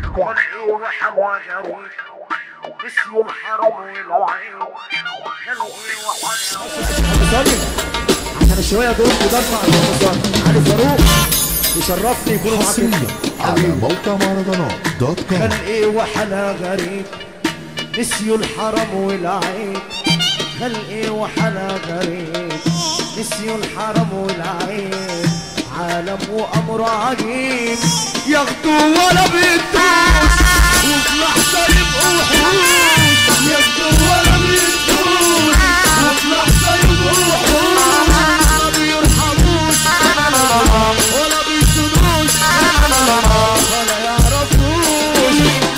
خلقي وحواجري نسيوا الحرم والعين خلقي وحواجري صلي عشان الشوية دول بيدفع المصاري علي فاروق يشرفني يكونوا معاك حصريا على موقع مهرجانات دوت كوم خلقي وحلا غريب نسيوا الحرم والعين خلقي وحلا غريب نسيوا الحرم والعين عالم وامر عجيب ياخدوا ولا بيدوش وفي لحظه يبقوا وحوش ياخدوا ولا بيدوش وفي لحظه يبقوا وحوش ما بيرحموش ولا بيسنوش ولا يعرفوش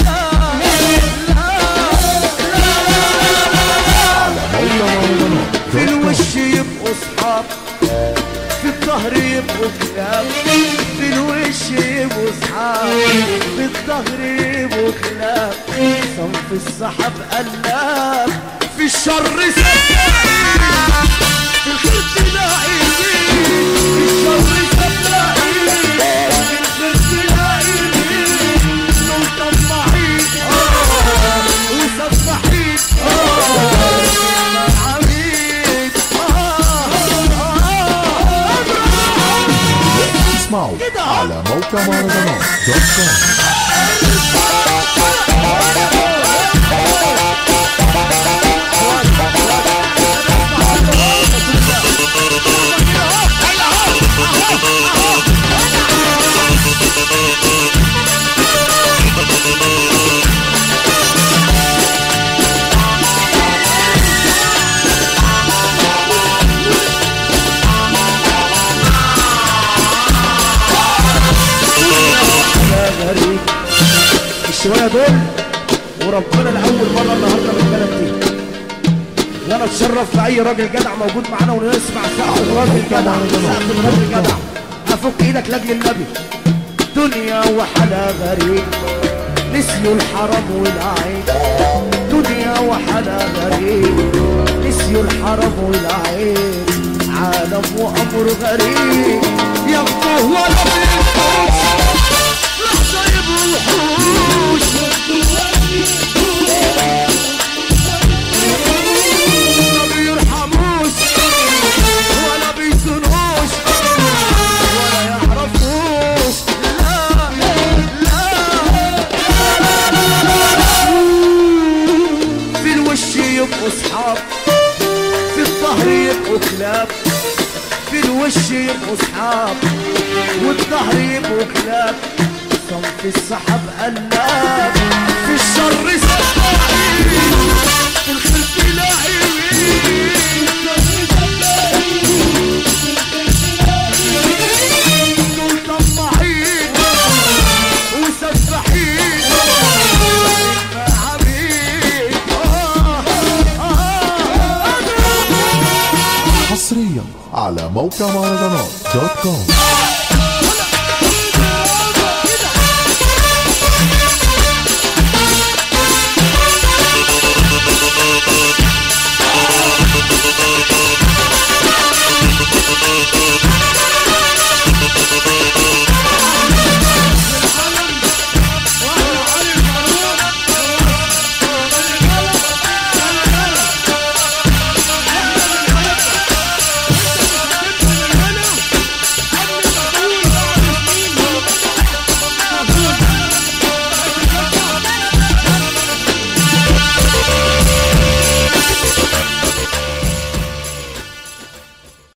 على موقع مهرجانات في دوت كوم الوش يبقوا صحاب في الظهر يبقوا كلاب في الوش يبقوا صحاب في الظهر يبقوا كلاب صنف السحب قلاب في الشر سباعين في الخير تلاقيين في الشر سباعين في الخير تلاقيين دول طماعين آه، وسفاحين آه، عبيد اسمعوا على موقع مهرجانات دوت كوم يا غريب الشوية دول وربنا لأول مرة النهاردة من البلد دي وانا اتشرف بأي راجل جدع موجود معانا ونسمع سقف الراجل جدع سقف الراجل جدع افك ايدك لاجل النبي دنيا وحلا غريب نسيوا الحرم والعين دنيا وحلا غريب نسيوا الحرم والعين عالم وامر غريب ياخدوه ولا بيفوش لحظة يبقوا وحوش ما بيرحموش ولا بيسنوش ولا يعرفوش لا لا في الوش يبقوا صحاب في الظهر يبقوا كلاب في الوش يبقوا صحاب والظهر يبقوا كلاب صنف السحب قلاب في الشر سباعين في الخير تلاقيين دول طماعين وسفاحين عبيد آه آه حصريا على موقع مهرجانات دوت كوم